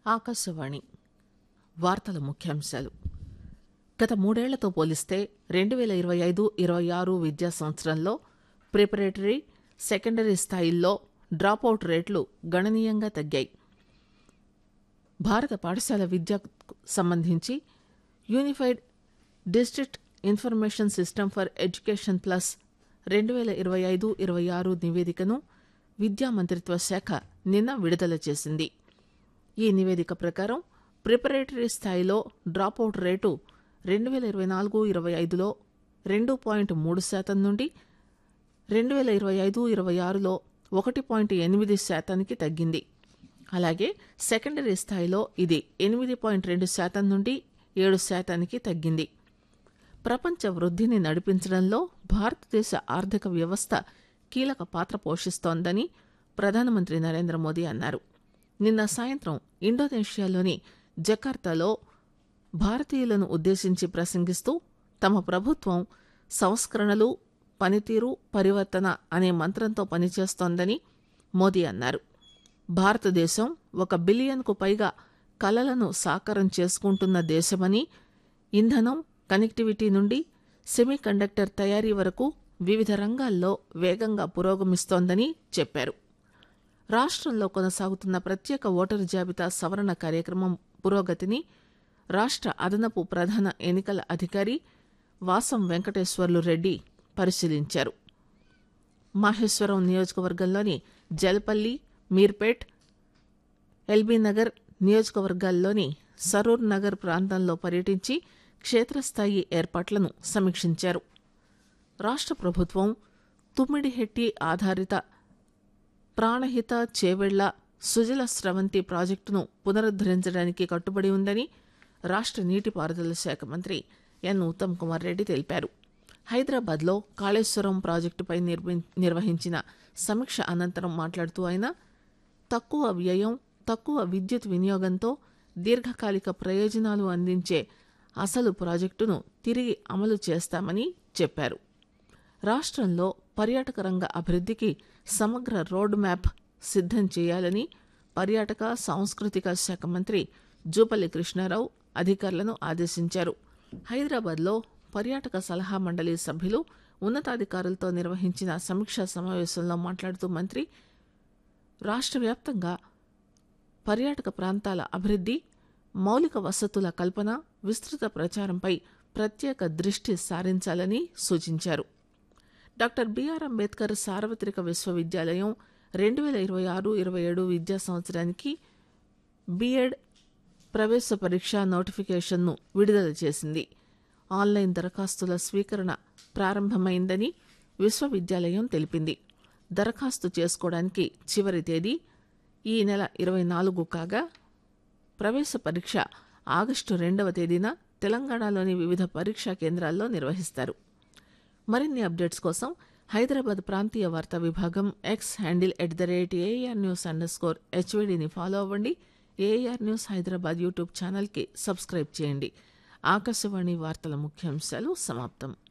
ఆకాశవాణి వార్తల ముఖ్యాంశాలు గత మూడేళ్లతో పోలిస్తే రెండు పేల ఇరవై ఐదు ఇరవై ఆరు విద్యా సంవత్సరంలో ప్రిపరేటరీ సెకండరీ స్థాయిల్లో డ్రాపౌట్ రేట్లు గణనీయంగా తగ్గాయి భారత పాఠశాల విద్యకు సంబంధించి unified district information system for education plus రెండు పేల ఇరవై ఐదు ఇరవై ఆరు నివేదికను విద్యా మంత్రిత్వ శాఖ నిన్న విడుదల చేసింది ఈ నివేదిక ప్రకారం ప్రిపరేటరీ స్థాయిలో డ్రాపౌట్ రేటు రెండు వేల ఇరవై నాలుగు ఇరవై ఐదులో రెండు పాయింట్ మూడు శాతం నుండి రెండు వేల ఇరవై ఐదు ఇరవై ఆరులో ఒకటి పాయింట్ ఎనిమిది శాతానికి తగ్గింది అలాగే సెకండరీ స్థాయిలో ఇది ఎనిమిది పాయింట్ రెండు శాతం నుండి ఏడు శాతానికి తగ్గింది ప్రపంచ వృద్ధిని నడిపించడంలో భారతదేశ ఆర్థిక వ్యవస్థ కీలక పాత్ర పోషిస్తోందని ప్రధానమంత్రి నరేంద్ర మోదీ అన్నారు నిన్న సాయంత్రం ఇండోనేషియాలోని జకార్తాలో భారతీయులను ఉద్దేశించి ప్రసంగిస్తూ తమ ప్రభుత్వం సంస్కరణలు పనితీరు పరివర్తన అనే మంత్రంతో పనిచేస్తోందని మోదీ అన్నారు భారతదేశం ఒక బిలియన్కు పైగా కలలను సాకారం చేసుకుంటున్న దేశమని ఇంధనం కనెక్టివిటీ నుండి సెమీ కండక్టర్ తయారీ వరకు వివిధ రంగాల్లో వేగంగా పురోగమిస్తోందని చెప్పారు రాష్ట్రంలో కొనసాగుతున్న ప్రత్యేక ఓటరు జాబితా సవరణ కార్యక్రమం పురోగతిని రాష్ట్ర అదనపు ప్రధాన ఎన్నికల అధికారి వాసం వెంకటేశ్వర్లు రెడ్డి పరిశీలించారు మాహేశ్వరం నియోజకవర్గంలోని జల్పల్లి మీర్పేట్ ఎల్బీనగర్ నియోజకవర్గాల్లోని సరూర్ నగర్ ప్రాంతంలో పర్యటించి క్షేత్రస్థాయి ఏర్పాట్లను సమీక్షించారు రాష్ట్ర ప్రభుత్వం తుమ్మిడిహెట్టి ఆధారిత ప్రాణహిత చేవెళ్ల సుజల స్రవంతి ప్రాజెక్టును పునరుద్దరించడానికి కట్టుబడి ఉందని రాష్ట్ర నీటిపారుదల శాఖ మంత్రి ఎన్ ఉత్తమ్ కుమార్ రెడ్డి తెలిపారు హైదరాబాద్లో కాళేశ్వరం ప్రాజెక్టుపై నిర్వహించిన సమీక్ష అనంతరం మాట్లాడుతూ ఆయన తక్కువ వ్యయం తక్కువ విద్యుత్ వినియోగంతో దీర్ఘకాలిక ప్రయోజనాలు అందించే అసలు ప్రాజెక్టును తిరిగి అమలు చేస్తామని చెప్పారు రాష్ట్రంలో పర్యాటక రంగ అభివృద్ధికి సమగ్ర రోడ్ మ్యాప్ సిద్ధం చేయాలని పర్యాటక సాంస్కృతిక శాఖ మంత్రి జూపల్లి కృష్ణారావు అధికారులను ఆదేశించారు హైదరాబాద్లో పర్యాటక సలహా మండలి సభ్యులు ఉన్నతాధికారులతో నిర్వహించిన సమీక్షా సమావేశంలో మాట్లాడుతూ మంత్రి రాష్ట్ర వ్యాప్తంగా పర్యాటక ప్రాంతాల అభివృద్ధి మౌలిక వసతుల కల్పన విస్తృత ప్రచారంపై ప్రత్యేక దృష్టి సారించాలని సూచించారు డాక్టర్ బిఆర్ అంబేద్కర్ సార్వత్రిక విశ్వవిద్యాలయం రెండు వేల ఇరవై ఆరు ఇరవై ఏడు విద్యా సంవత్సరానికి బీఎడ్ ప్రవేశ పరీక్ష నోటిఫికేషన్ను విడుదల చేసింది ఆన్లైన్ దరఖాస్తుల స్వీకరణ ప్రారంభమైందని విశ్వవిద్యాలయం తెలిపింది దరఖాస్తు చేసుకోవడానికి చివరి తేదీ ఈ నెల ఇరవై నాలుగు కాగా ప్రవేశ పరీక్ష ఆగస్టు రెండవ తేదీన తెలంగాణలోని వివిధ పరీక్షా కేంద్రాల్లో నిర్వహిస్తారు మరిన్ని అప్డేట్స్ కోసం హైదరాబాద్ ప్రాంతీయ వార్తా విభాగం X handle at the rate AIR news under score హెచ్వీడీని ఫాలో అవ్వండి ఏఆర్ న్యూస్ హైదరాబాద్ యూట్యూబ్ ఛానల్కి సబ్స్క్రైబ్ చేయండి ఆకాశవాణి వార్తల ముఖ్యాంశాలు సమాప్తం